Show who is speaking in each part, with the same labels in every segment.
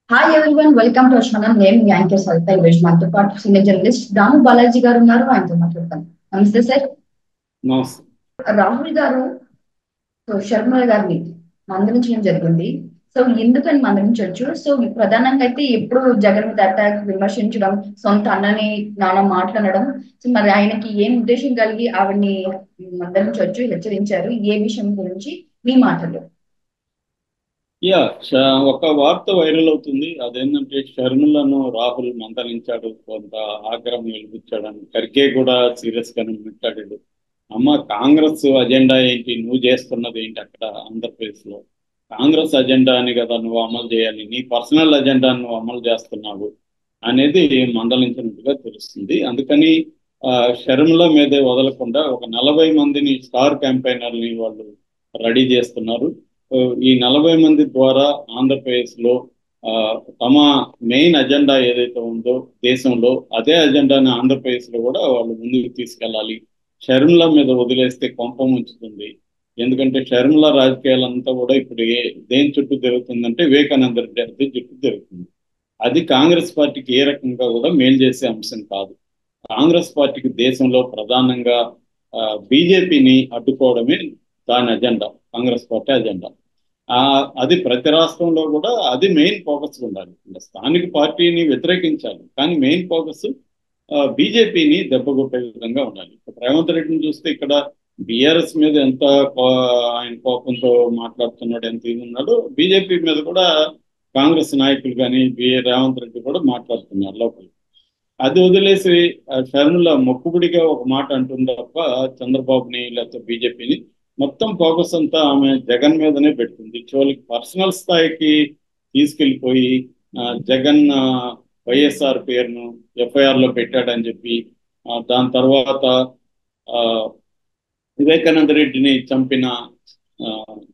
Speaker 1: Hi everyone welcome to channel నేను మీ anchor Saritha ఇవేష్ మనతో పాటు సీనియర్ జర్నలిస్ట్ రాము బాలాజీ గారు ఉన్నారు ఆయనతో మాట్లాడతాం నమస్తే సార్
Speaker 2: నమస్తే
Speaker 1: రాహుల్ గారు సో శర్మ గారిని మందలించడం జరిగింది సో ఎందుకని మందలించవచ్చు సో ప్రధానంగా అయితే ఎప్పుడు జగన్ మీద అటాక్ విమర్శించడం సొంత అన్నని నాన్న మాట్లాడడం సో మరి ఆయనకి ఏం ఉద్దేశం కలిగి ఆవిడ్ని మందలించవచ్చు హెచ్చరించారు ఏ విషయం గురించి మీ మాటలు
Speaker 2: యా ష- ఒక వార్త వైరల్ అవుతుంది అదేంటంటే షర్మిలను రాహుల్ మందలించాడు కొంత ఆగ్రహం వెలిపించాడని ఖర్గే కూడా సీరియస్ గానే మాట్లాడాడు అమ్మ కాంగ్రెస్ అజెండా ఏంటి నువ్వు చేస్తున్నది ఏంటి అక్కడ ఆంధ్రప్రదేశ్ లో కాంగ్రెస్ అజెండాని కదా నువ్వు అమలు చేయాలి నీ పర్సనల్ అజెండా నువ్వు అమలు చేస్తున్నావు అనేది మందలించినట్టుగా తెలుస్తుంది అందుకని ఆ, షర్మిల మీదే వదలకుండా ఒక నలభై మందిని స్టార్ క్యాంపైనర్ని వాళ్ళు రెడీ చేస్తున్నారు ఆ, ఈ నలభై మంది ద్వారా ఆంధ్రప్రదేశ్ లో ఆ, తమ మెయిన్ అజెండా ఏదైతే ఉందో దేశంలో అదే అజెండాని ఆంధ్రప్రదేశ్ లో కూడా వాళ్ళు ముందుకు తీసుకెళ్ళాలి షర్మిల మీద వదిలేస్తే కొంప ముంచుతుంది ఎందుకంటే షర్మిల రాజకీయాలంతా కూడా ఇప్పుడు ఏ దేని చుట్టూ తిరుగుతుందంటే వివేకానంద రెడ్డి అది చుట్టూ తిరుగుతుంది అది కాంగ్రెస్ పార్టీకి ఏ రకంగా కూడా మేలు చేసే అంశం కాదు కాంగ్రెస్ పార్టీకి దేశంలో ప్రధానంగా బీజేపీని అడ్డుకోవడమే దాని అజెండా కాంగ్రెస్ పార్టీ అజెండా ఆ అది ప్రతి రాష్ట్రంలో కూడా అది మెయిన్ ఫోకస్ ఉండాలి అంటే స్థానిక పార్టీని వ్యతిరేకించాలి కానీ మెయిన్ ఫోకస్ బీజేపీని దెబ్బకొట్టే విధంగా ఉండాలి ఇప్పుడు రేవంత్ రెడ్డిని చూస్తే ఇక్కడ బీఆర్ఎస్ మీద ఎంత కో- ఆయన కోపంతో మాట్లాడుతున్నాడు ఎంత ఇది ఉన్నాడో బీజేపీ మీద కూడా కాంగ్రెస్ నాయకులు కానీ బి రేవంత్ రెడ్డి కూడా మాట్లాడుతున్నారు లోపల అది వదిలేసి ఆ, షర్మిల మొక్కుబడిగా ఒక మాట అంటుంది తప్ప చంద్రబాబుని లేకపోతే బీజేపీని మొత్తం ఫోకస్ అంతా ఆమె జగన్ మీదనే పెడుతుంది చివరికి పర్సనల్ స్థాయికి తీసుకెళ్లిపోయి ఆ, జగన్ ఆ, వైఎస్ఆర్ పేరును ఎఫ్ఐఆర్ లో పెట్టాడని చెప్పి ఆ, దాని తర్వాత ఆ, వివేకానంద రెడ్డిని చంపిన ఆ,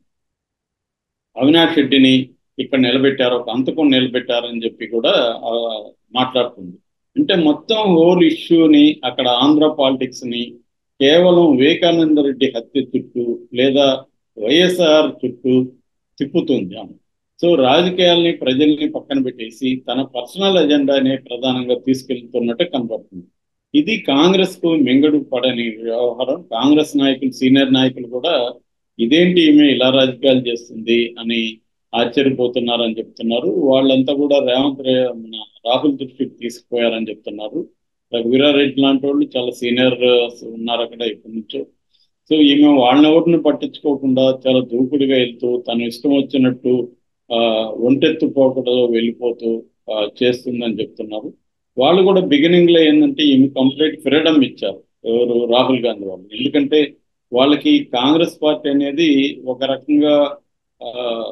Speaker 2: అవినాష్ రెడ్డిని ఇక్కడ నిలబెట్టారు ఒక అంతకం నిలబెట్టారని చెప్పి కూడా ఆ, మాట్లాడుతుంది అంటే మొత్తం హోల్ ఇష్యూని అక్కడ ఆంధ్ర పాలిటిక్స్ ని కేవలం వివేకానంద రెడ్డి హత్య చుట్టూ లేదా వైఎస్ఆర్ చుట్టూ తిప్పుతుంది ఆమె సో రాజకీయాల్ని ప్రజల్ని పక్కన పెట్టేసి తన పర్సనల్ అజెండానే ప్రధానంగా తీసుకెళ్తున్నట్టు కనబడుతుంది ఇది కాంగ్రెస్ కు మింగడు పడని వ్యవహారం కాంగ్రెస్ నాయకులు సీనియర్ నాయకులు కూడా ఇదేంటి ఈమె ఇలా రాజకీయాలు చేస్తుంది అని ఆశ్చర్యపోతున్నారని చెప్తున్నారు వాళ్ళంతా కూడా రేవంత్ రే- మన రాహుల్ దృష్టికి తీసుకుపోయారని చెప్తున్నారు రఘువీరారెడ్డి లాంటి వాళ్ళు చాలా సీనియర్ ఉన్నారు అక్కడ ఇప్పటి నుంచో సో ఈమె వాళ్ళని ఎవరిని పట్టించుకోకుండా చాలా దూకుడుగా వెళ్తూ తన ఇష్టం వచ్చినట్టు ఆ, ఒంటెత్తు పోకడలో వెళ్ళిపోతూ ఆ, చేస్తుందని చెప్తున్నారు వాళ్ళు కూడా బిగినింగ్ లో ఏంటంటే ఈమె కంప్లీట్ ఫ్రీడమ్ ఇచ్చారు ఎవరు రాహుల్ గాంధీ వాళ్ళు ఎందుకంటే వాళ్ళకి కాంగ్రెస్ పార్టీ అనేది ఒక రకంగా ఆ,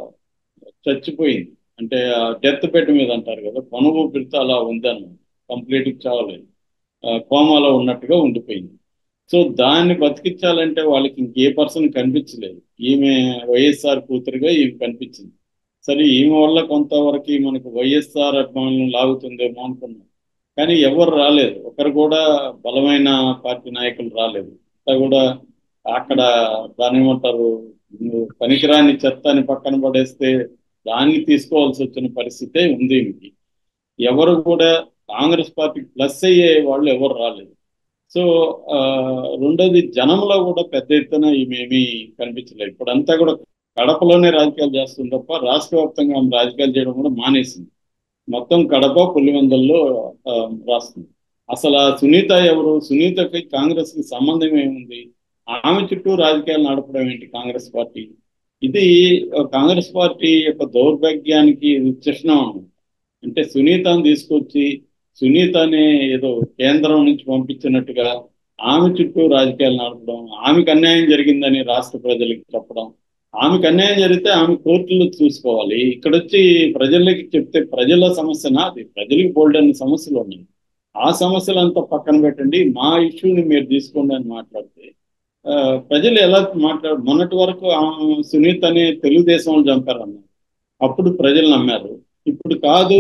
Speaker 2: చచ్చిపోయింది అంటే డెత్ బెడ్ మీద అంటారు కదా కొన ఊపిరితో అలా ఉందన్నమాట కంప్లీట్ చావలేదు ఆ, కోమాలో ఉన్నట్టుగా ఉండిపోయింది సో దాన్ని బతికించాలంటే వాళ్ళకి ఇంకే పర్సన్ కనిపించలేదు ఈమె వైఎస్ఆర్ కూతురుగా ఈమె కనిపించింది సరే ఈమె వల్ల కొంతవరకు మనకు వైఎస్ఆర్ అభిమానులను లాగుతుందేమో అనుకున్నాం కానీ ఎవరు రాలేదు ఒకరు కూడా బలమైన పార్టీ నాయకులు రాలేదు అంతా కూడా అక్కడ దాని ఏమంటారు పనికిరాని చెత్తని పక్కన పడేస్తే దాన్ని తీసుకోవాల్సి వచ్చిన పరిస్థితే ఉంది ఈమెకి ఎవరు కూడా కాంగ్రెస్ పార్టీకి ప్లస్ అయ్యే వాళ్ళు ఎవరు రాలేదు సో ఆ, రెండోది జనంలో కూడా పెద్ద ఎత్తున ఈమెమీ కనిపించలేదు ఇప్పుడంతా కూడా కడపలోనే రాజకీయాలు చేస్తుంది తప్ప రాష్ట్ర వ్యాప్తంగా ఆమె రాజకీయాలు చేయడం కూడా మానేసింది మొత్తం కడప పులివెందుల్లో ఆ, రాస్తుంది అసలు ఆ సునీత ఎవరు సునీతకి కాంగ్రెస్ కి సంబంధం ఏముంది ఆమె చుట్టూ రాజకీయాలు నడపడం ఏంటి కాంగ్రెస్ పార్టీ ఇది ఆ, కాంగ్రెస్ పార్టీ యొక్క దౌర్భాగ్యానికి ఇది చిహ్నం అన్నమాట. అంటే సునీతను తీసుకొచ్చి సునీతని ఏదో కేంద్రం నుంచి పంపించినట్టుగా ఆమె చుట్టూ రాజకీయాలు నడపడం ఆమెకు అన్యాయం జరిగిందని రాష్ట్ర ప్రజలకు చెప్పడం ఆమెకు అన్యాయం జరిగితే ఆమె కోర్టులో చూసుకోవాలి ఇక్కడ వచ్చి ప్రజలకి చెప్తే ప్రజల సమస్యనా అది ప్రజలకు బోల్డ్ అనే సమస్యలు ఉన్నాయి ఆ సమస్యలంతా పక్కన పెట్టండి మా ఇష్యూని మీరు తీసుకోండి అని మాట్లాడితే ఆ, ప్రజలు ఎలా మాట్లాడు మొన్నటి వరకు ఆమె సునీత్ అనే తెలుగుదేశం చంపారన్నారు అప్పుడు ప్రజలు నమ్మారు ఇప్పుడు కాదు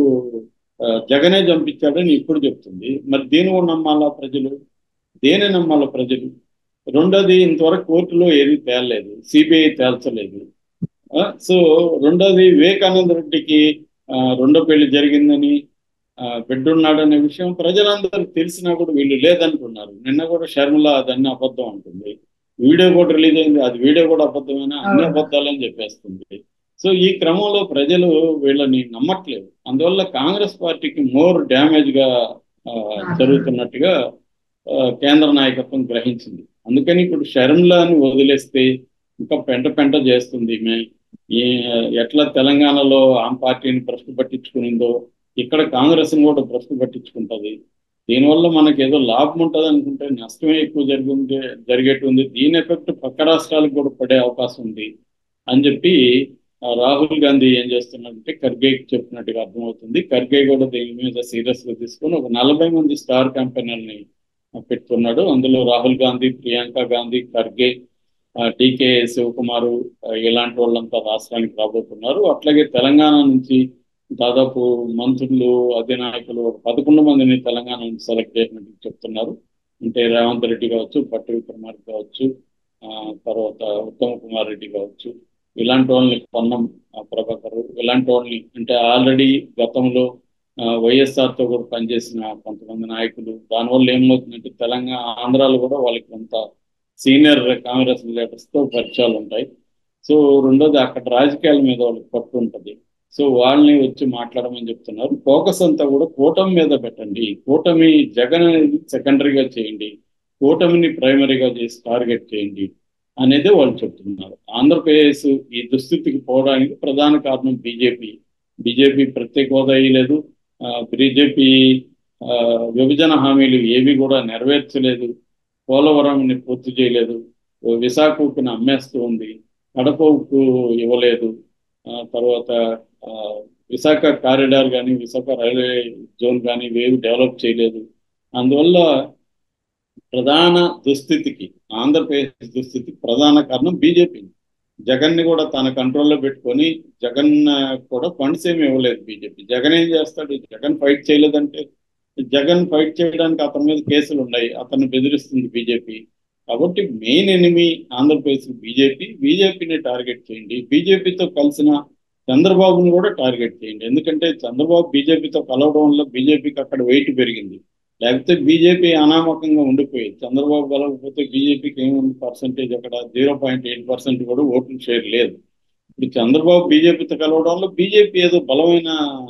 Speaker 2: ఆ, జగనే చంపించాడని ఇప్పుడు చెప్తుంది మరి దేని కూడా నమ్మాలా ప్రజలు దేని నమ్మాలా ప్రజలు రెండోది ఇంతవరకు కోర్టులో ఏది తేలలేదు సిబిఐ తేల్చలేదు ఆ, సో రెండోది వివేకానంద రెడ్డికి ఆ, రెండో పెళ్లి జరిగిందని ఆ, బిడ్డ ఉన్నాడనే విషయం ప్రజలందరికీ తెలిసినా కూడా వీళ్ళు లేదంటున్నారు నిన్న కూడా షర్మిల అదన్నీ అబద్ధం అంటుంది వీడియో కూడా రిలీజ్ అయింది అది వీడియో కూడా అబద్ధమైనా అన్ని
Speaker 1: అవును.
Speaker 2: అబద్ధాలని చెప్పేస్తుంది సో ఈ క్రమంలో ప్రజలు వీళ్ళని నమ్మట్లేదు అందువల్ల కాంగ్రెస్ పార్టీకి మోర్ డ్యామేజ్ గా ఆ, జరుగుతున్నట్టుగా ఆ, కేంద్ర నాయకత్వం గ్రహించింది అందుకని ఇప్పుడు షర్మిలాని వదిలేస్తే ఇంకా పెంట పెంట చేస్తుంది ఈమె ఈ ఎట్లా తెలంగాణలో ఆమె పార్టీని ప్రశ్న పట్టించుకునిందో ఇక్కడ కాంగ్రెస్ కూడా ప్రశ్న పట్టించుకుంటది దీనివల్ల మనకి ఏదో లాభం ఉంటుంది అనుకుంటే నష్టమే ఎక్కువ జరిగింది జరిగేటుంది దీని ఎఫెక్ట్ పక్క రాష్ట్రాలకు కూడా పడే అవకాశం ఉంది అని చెప్పి ఆ, రాహుల్ గాంధీ ఏం చేస్తున్నాడంటే ఖర్గేకి చెప్పినట్టుగా అర్థమవుతుంది ఖర్గే కూడా దీని మీద సీరియస్ గా తీసుకొని ఒక నలభై మంది స్టార్ క్యాంపెయినర్ని పెట్టుకున్నాడు అందులో రాహుల్ గాంధీ ప్రియాంక గాంధీ ఖర్గే టీకే శివకుమారు ఆ, ఇలాంటి వాళ్ళంతా రాష్ట్రానికి రాబోతున్నారు అట్లాగే తెలంగాణ నుంచి దాదాపు మంత్రులు అధినాయకులు ఒక పదకొండు మందిని తెలంగాణ నుంచి సెలెక్ట్ చేసినట్టు చెప్తున్నారు అంటే రేవంత్ రెడ్డి కావచ్చు పట్టు విక్రమార్క కావచ్చు ఆ, తర్వాత ఉత్తమ్ కుమార్ రెడ్డి కావచ్చు ఇలాంటి వాళ్ళని పొన్నం ఆ, ప్రభాకర్ ఇలాంటి వాళ్ళని అంటే ఆల్రెడీ గతంలో వైఎస్ఆర్ తో కూడా పనిచేసిన కొంతమంది నాయకులు దానివల్ల ఏమవుతుందంటే తెలంగాణ ఆంధ్రాలో కూడా వాళ్ళకి కొంత సీనియర్ కాంగ్రెస్ లీడర్స్ తో పరిచయాలు ఉంటాయి సో రెండోది అక్కడ రాజకీయాల మీద వాళ్ళకి పట్టు ఉంటుంది సో వాళ్ళని వచ్చి మాట్లాడమని చెప్తున్నారు ఫోకస్ అంతా కూడా కూటమి మీద పెట్టండి కూటమి జగన్ అనేది సెకండరీగా చేయండి కూటమిని ప్రైమరీగా చేసి టార్గెట్ చేయండి అనేది వాళ్ళు చెప్తున్నారు ఆంధ్రప్రదేశ్ ఈ దుస్థితికి పోవడానికి ప్రధాన కారణం బీజేపీ బీజేపీ ప్రత్యేక హోదా ఇయ్యలేదు బీజేపీ విభజన హామీలు ఏవి కూడా నెరవేర్చలేదు పోలవరంని పూర్తి చేయలేదు విశాఖకు అమ్మేస్తూ ఉంది కడపకు ఇవ్వలేదు ఆ, తర్వాత ఆ, విశాఖ కారిడార్ కానీ విశాఖ రైల్వే జోన్ కానీ ఇవేవి డెవలప్ చేయలేదు అందువల్ల ప్రధాన దుస్థితికి ఆంధ్రప్రదేశ్ దుస్థితికి ప్రధాన కారణం బీజేపీ జగన్ ని కూడా తన కంట్రోల్లో పెట్టుకొని జగన్ ఆ, కూడా ఫండ్స్ ఏమి ఇవ్వలేదు బీజేపీ జగన్ ఏం చేస్తాడు జగన్ ఫైట్ చేయలేదంటే జగన్ ఫైట్ చేయడానికి అతని మీద కేసులు ఉన్నాయి అతన్ని బెదిరిస్తుంది బీజేపీ కాబట్టి మెయిన్ ఎనిమి ఆంధ్రప్రదేశ్ బీజేపీ బీజేపీని టార్గెట్ చేయండి బీజేపీతో కలిసిన చంద్రబాబును కూడా టార్గెట్ చేయండి ఎందుకంటే చంద్రబాబు బీజేపీతో కలవడం వల్ల బీజేపీకి అక్కడ వెయిట్ పెరిగింది లేకపోతే బీజేపీ అనామకంగా ఉండిపోయేది చంద్రబాబు కలవకపోతే బీజేపీకి ఏముంది పర్సంటేజ్ అక్కడ జీరో పాయింట్ ఎయిట్ పర్సెంట్ కూడా ఓట్లు షేర్ లేదు ఇప్పుడు చంద్రబాబు బీజేపీతో కలవడం వల్ల బీజేపీ ఏదో బలమైన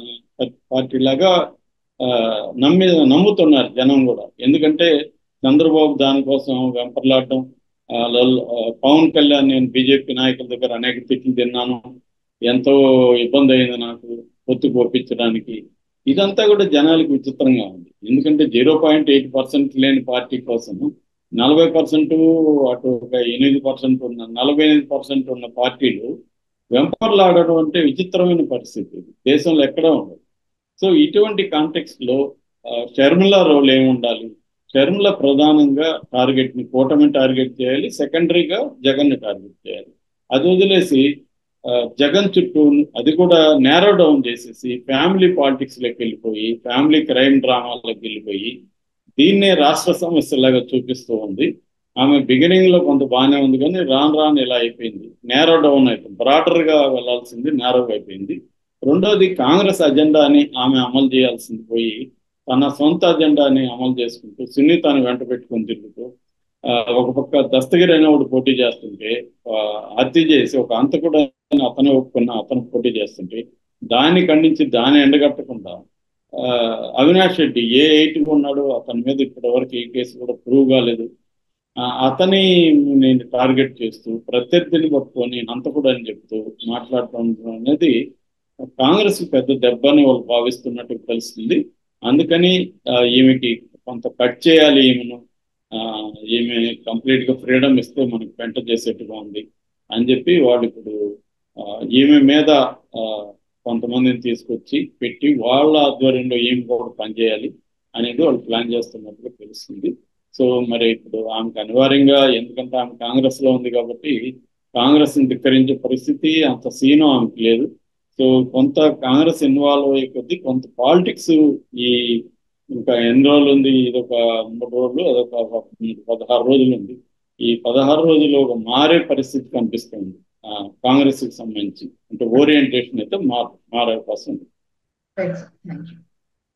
Speaker 2: పార్టీ లాగా ఆ, నమ్మి నమ్ముతున్నారు జనం కూడా ఎందుకంటే చంద్రబాబు దానికోసం వెంపర్లాడడం ఆ, లల్- ఆ, పవన్ కళ్యాణ్ నేను బీజేపీ నాయకుల దగ్గర అనేక తిట్లు తిన్నాను ఎంతో ఇబ్బంది అయింది నాకు పొత్తు పోపించడానికి ఇదంతా కూడా జనాలకు విచిత్రంగా ఉంది ఎందుకంటే జీరో పాయింట్ ఎయిట్ పర్సెంట్ లేని పార్టీ కోసం నలభై పర్సెంట్ అటు ఒక ఎనిమిది పర్సెంట్ ఉన్న నలభై ఎనిమిది పర్సెంట్ ఉన్న పార్టీలు వెంపర్లాడడం అంటే విచిత్రమైన పరిస్థితి ఇది. దేశంలో ఎక్కడా ఉండదు సో ఇటువంటి కాంటెక్స్ట్ లో ఆ, షర్మిల రోల్ ఏమి ఉండాలి షర్మిల ప్రధానంగా టార్గెట్ ని కూటమి టార్గెట్ చేయాలి సెకండరీగా జగన్ ని టార్గెట్ చేయాలి అది వదిలేసి ఆ, జగన్ చుట్టూ అది కూడా నేరో డౌన్ చేసేసి ఫ్యామిలీ పాలిటిక్స్ లోకి వెళ్ళిపోయి ఫ్యామిలీ క్రైమ్ డ్రామాలోకి వెళ్ళిపోయి దీన్నే రాష్ట్ర సమస్యలాగా చూపిస్తూ ఉంది ఆమె బిగినింగ్ లో కొంత బాగానే ఉంది కానీ రాను రాను ఇలా అయిపోయింది నేరో డౌన్ అయిపోయింది బ్రాడర్ గా వెళ్లాల్సింది నేరోగా అయిపోయింది రెండోది కాంగ్రెస్ అజెండాని ఆమె అమలు చేయాల్సింది పోయి తన సొంత అజెండాని అమలు చేసుకుంటూ సున్నితాన్ని వెంట పెట్టుకొని తిరుగుతూ ఆ, ఒక పక్క దస్తగిరి అనేవాడు పోటీ చేస్తుంటే ఆ, హత్య చేసి ఒక అంతకుడు అని అతనే ఒప్పుకున్న అతను పోటీ చేస్తుంటే దాన్ని ఖండించి దాన్ని ఎండగట్టకుండా ఆ, అవినాష్ రెడ్డి ఏ ఎయిట్ ఉన్నాడో అతని మీద ఇప్పటి వరకు ఏ కేసు కూడా ప్రూవ్ కాలేదు ఆ, అతని నేను టార్గెట్ చేస్తూ ప్రత్యర్థిని పట్టుకొని అంతకుడు అని చెప్తూ మాట్లాడటం అనేది కాంగ్రెస్ పెద్ద దెబ్బని వాళ్ళు భావిస్తున్నట్టు తెలుస్తుంది అందుకని ఆ, ఈమెకి కొంత కట్ చేయాలి ఈమెను ఆ, ఈమె కంప్లీట్ గా ఫ్రీడమ్ ఇస్తే మనకి పెంట చేసేట్టుగా ఉంది అని చెప్పి వాళ్ళు ఇప్పుడు ఆ, ఈమె మీద ఆ, కొంతమందిని తీసుకొచ్చి పెట్టి వాళ్ళ ఆధ్వర్యంలో ఈమె కూడా పనిచేయాలి అనేది వాళ్ళు ప్లాన్ చేస్తున్నట్టుగా తెలుస్తుంది సో మరి ఇప్పుడు ఆమెకు అనివార్యంగా ఎందుకంటే ఆమె కాంగ్రెస్ లో ఉంది కాబట్టి కాంగ్రెస్ ని ధిక్కరించే పరిస్థితి అంత సీను ఆమెకు లేదు సో కొంత కాంగ్రెస్ ఇన్వాల్వ్ అయ్యే కొద్దీ కొంత పాలిటిక్స్ ఈ ఇంకా ఎన్ని రోజులు ఉంది ఇది ఒక మూడు రోజులు అదొక పదహారు రోజులు ఉంది ఈ పదహారు రోజులు ఒక మారే పరిస్థితి కనిపిస్తుంది ఆ, కాంగ్రెస్ కి సంబంధించి అంటే ఓరియంటేషన్ అయితే మార్ మారే అవకాశం ఉంది
Speaker 1: రైట్ సార్ థ్యాంక్ యూ